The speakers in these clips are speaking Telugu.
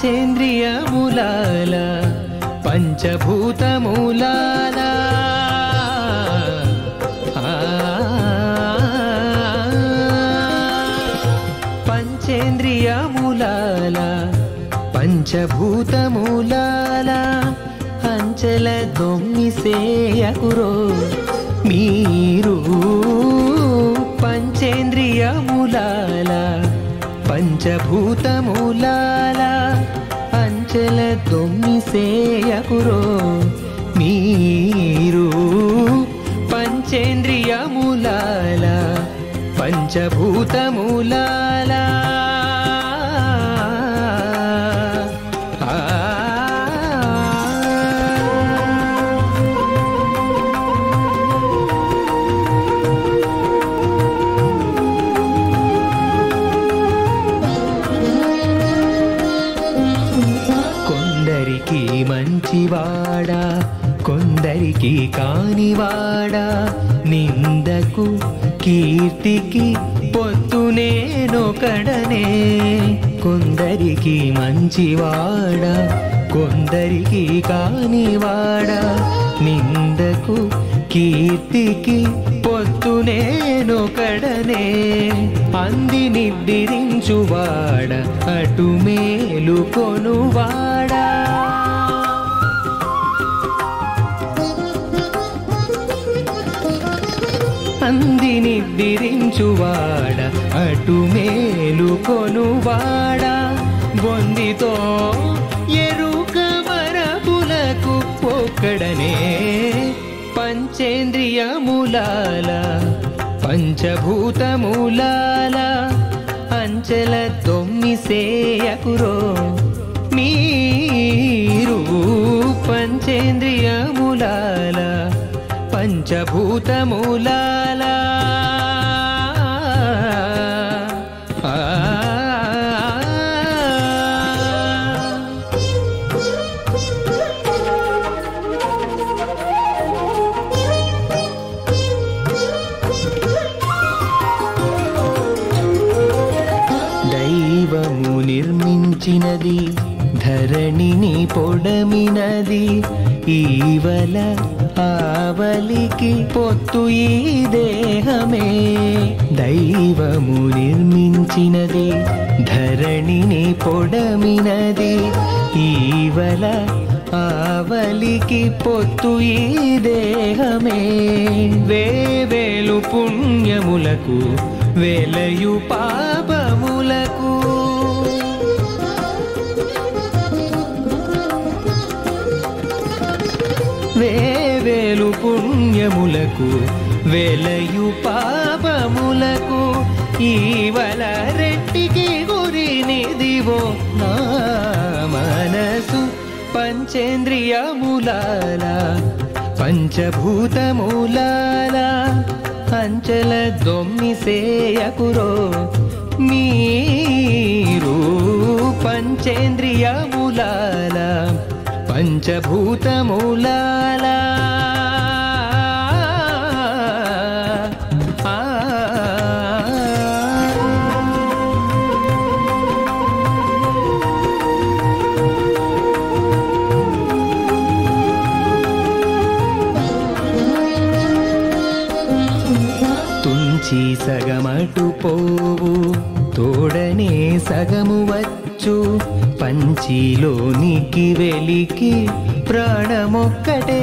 పంచేంద్రియములాల పంచభూతమూలాల ఆ, పంచేంద్రియములాల పంచభూతమూలాల అంచెల దొమ్మిసేయకురో మీరు పంచేంద్రియములాల పంచభూతమూలాల అంచెల దొమ్మిసేయకురో మీరు పంచేంద్రియములాల పంచభూతమూలాల ఆ కొందరికి మంచివాడా కొందరికి కానివాడా నిందకు కీర్తికి పొత్తునేనొకడనే కొందరికి మంచివాడా కొందరికి కానివాడా నిందకు కీర్తికి పొత్తునేనొకడనే అంది నిద్రించువాడ అటు మేలు కొనువాడా అంది నిద్రించువాడ అటు మేలు కొనువాడా బొందితో ఎరుక మరపులకు ఒక్కడనే పంచేంద్రియములాల పంచభూతమూలాల అంచెల తొమ్మిసేయకురో మీరు పంచేంద్రియములాల పంచభూతమూలాల ఆ దైవము నిర్మించినది ధరణిని పొడమినది ఈవల ఆవలికి పొత్తు ఈ దేహమే దైవము నిర్మించినది ధరణిని పొడమినది ఈవల ఆవలికి పొత్తు ఈ దేహమే వేవేలు పుణ్యములకు వెలయు పాపములకు వేవేలు పుణ్యములకు వెలయు పాపములకు ఈవల రెట్టికి గురినిదివో నా మనసు పంచేంద్రియములాల పంచభూతమూలాల అంచెల దొమ్మిసేయకురో మీరు పంచేంద్రియములాల పంచభూతమూలాల ఆ తుంచి సగమటు పోవు తోడనే సగము వచ్చు పంచిలోనికి వెలికి ప్రాణమొక్కటే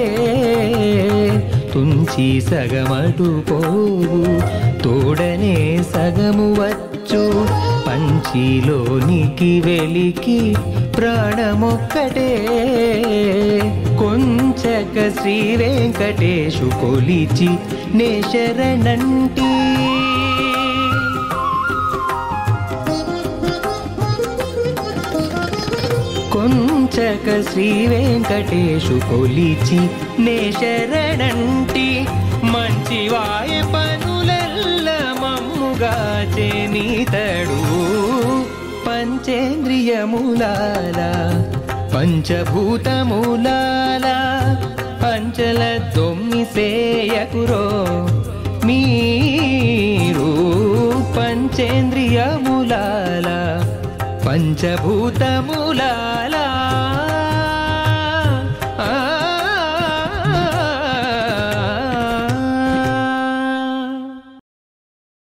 తుంచి సగమటు పోవు తోడనే సగము వచ్చు పంచిలోనికి వెలికి ప్రాణమొక్కటే కొంచక శ్రీ వెంకటేశు కొలిచి నే శరణంటి కొంచక శ్రీ వెంకటేశు కొలిచి నే శరణంటి మంచివాయ పనులెల్ల మమ్ముగా చేనీతడు పంచేంద్రియములాల పంచభూతమూలాల పంచల తొమ్మిసేయకురో మీరు పంచేంద్రియములాల పంచభూతములాల